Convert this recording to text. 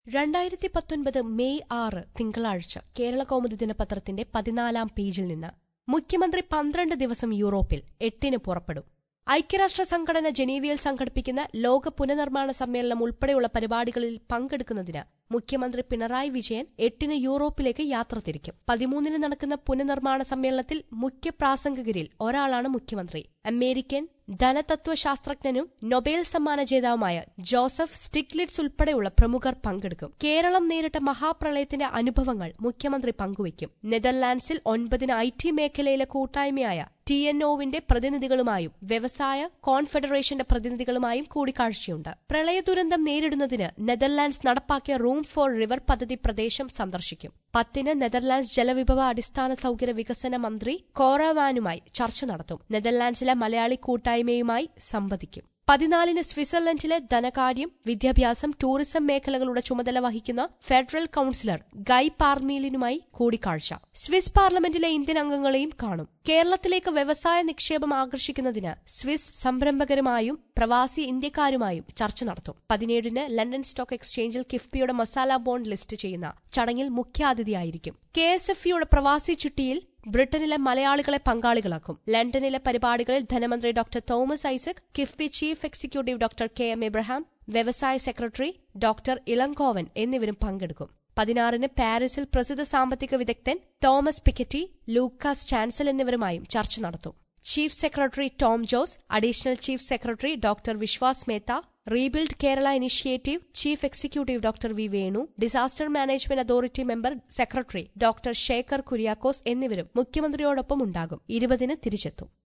രണ്ടായിരത്തി പത്തൊൻപത് മെയ് ആറ് തിങ്കളാഴ്ച കേരള കൗമുദി ദിനപത്രത്തിന്റെ പതിനാലാം പേജിൽ നിന്ന് മുഖ്യമന്ത്രി പന്ത്രണ്ട് ദിവസം യൂറോപ്പിൽ എട്ടിന് പുറപ്പെടും ഐക്യരാഷ്ട്ര സംഘടന ജനീവയിൽ സംഘടിപ്പിക്കുന്ന ലോക പുനർനിർമ്മാണ സമ്മേളനം ഉൾപ്പെടെയുള്ള പരിപാടികളിൽ പങ്കെടുക്കുന്നതിന് മുഖ്യമന്ത്രി പിണറായി വിജയൻ എട്ടിന് യൂറോപ്പിലേക്ക് യാത്ര തിരിക്കും പതിമൂന്നിന് നടക്കുന്ന പുനർനിർമ്മാണ സമ്മേളനത്തിൽ മുഖ്യ പ്രാസംഗകരിൽ ഒരാളാണ് മുഖ്യമന്ത്രി അമേരിക്കൻ ധനതത്വശാസ്ത്രജ്ഞനും നൊബേൽ സമ്മാന ജേതാവുമായ ജോസഫ് സ്റ്റിഗ്ലിറ്റ്സ് ഉൾപ്പെടെയുള്ള പ്രമുഖർ പങ്കെടുക്കും കേരളം നേരിട്ട മഹാപ്രളയത്തിന്റെ അനുഭവങ്ങൾ മുഖ്യമന്ത്രി പങ്കുവയ്ക്കും നെതർലാൻഡ്സിൽ ഒൻപതിന് ഐ ടി മേഖലയിലെ കൂട്ടായ്മയായ ടി എൻ ഒവിന്റെ പ്രതിനിധികളുമായും വ്യവസായ കോൺഫെഡറേഷന്റെ പ്രതിനിധികളുമായും കൂടിക്കാഴ്ചയുണ്ട് പ്രളയ ദുരന്തം നേരിടുന്നതിന് നെതർലാൻഡ്സ് നടപ്പാക്കിയ റൂം ഫോർ റിവർ പദ്ധതി പ്രദേശം സന്ദർശിക്കും പത്തിന് നെതർലാൻഡ്സ് ജലവിഭവ അടിസ്ഥാന സൌകര്യ വികസന മന്ത്രി കോറവാനുമായി ചർച്ച നടത്തും നെതർലാൻഡ്സിലെ മലയാളി കൂട്ടായ്മയുമായി സംവദിക്കും പതിനാലിന് സ്വിറ്റ്സർലൻഡിലെ ധനകാര്യം വിദ്യാഭ്യാസം ടൂറിസം മേഖലകളുടെ ചുമതല വഹിക്കുന്ന ഫെഡറൽ കൌൺസിലർ ഗൈ പാർമീലിനുമായി കൂടിക്കാഴ്ച സ്വിസ് പാർലമെന്റിലെ ഇന്ത്യൻ അംഗങ്ങളെയും കാണും കേരളത്തിലേക്ക് വ്യവസായ നിക്ഷേപം ആകർഷിക്കുന്നതിന് സ്വിസ് സംരംഭകരുമായും പ്രവാസി ഇന്ത്യക്കാരുമായും ചർച്ച നടത്തും പതിനേഴിന് ലണ്ടൻ സ്റ്റോക്ക് എക്സ്ചേഞ്ചിൽ കിഫ്ബിയുടെ മസാല ബോണ്ട് ലിസ്റ്റ് ചെയ്യുന്ന ചടങ്ങിൽ മുഖ്യാതിഥിയായിരിക്കും കെ എസ് എഫ് ഇയുടെ പ്രവാസി ചിട്ടിയിൽ ബ്രിട്ടനിലെ മലയാളികളെ പങ്കാളികളാക്കും ലണ്ടനിലെ പരിപാടികളിൽ ധനമന്ത്രി doctor Thomas Isaac KIIFB chief executive doctor K M Abraham വ്യവസായ സെക്രട്ടറി ഡോക്ടർ ഇളങ്കോവൻ എന്നിവരും പങ്കെടുക്കും പതിനാറിന് പാരീസിൽ പ്രസിദ്ധ സാമ്പത്തിക വിദഗ്ധൻ തോമസ് പിക്കറ്റി ലൂക്കാസ് ചാൻസൽ എന്നിവരുമായും ചർച്ച നടത്തും chief secretary Tom Jose additional chief secretary doctor Vishwas Mehta rebuild Kerala initiative chief executive doctor V Venu disaster management authority member secretary doctor Sekhar Kuriakose എന്നിവരും മുഖ്യമന്ത്രിയോടൊപ്പം ഉണ്ടാകും ഇരുപതിന് തിരിച്ചെത്തും